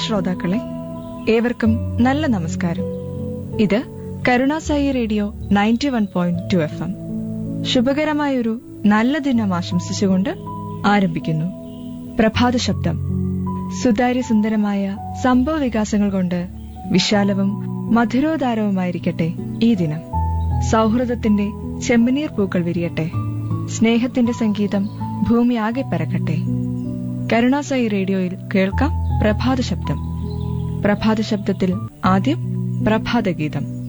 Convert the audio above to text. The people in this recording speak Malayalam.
ശ്രോതാക്കളെ ഏവർക്കും നല്ല നമസ്കാരം ഇത് Karunasai radio ninety one point two F M ശുഭകരമായൊരു നല്ല ദിനം ആശംസിച്ചുകൊണ്ട് ആരംഭിക്കുന്നു പ്രഭാത ശബ്ദം സുതാര്യ സുന്ദരമായ സംഭവ വികാസങ്ങൾ കൊണ്ട് വിശാലവും മധുരോദാരവുമായിരിക്കട്ടെ ഈ ദിനം സൗഹൃദത്തിന്റെ ചെമ്മനീർ പൂക്കൾ വിരിയട്ടെ സ്നേഹത്തിന്റെ സംഗീതം ഭൂമിയാകെ പരക്കട്ടെ കരുണാസായി റേഡിയോയിൽ കേൾക്കാം പ്രഭാത ശബ്ദം പ്രഭാത ശബ്ദത്തിൽ ആദ്യം പ്രഭാതഗീതം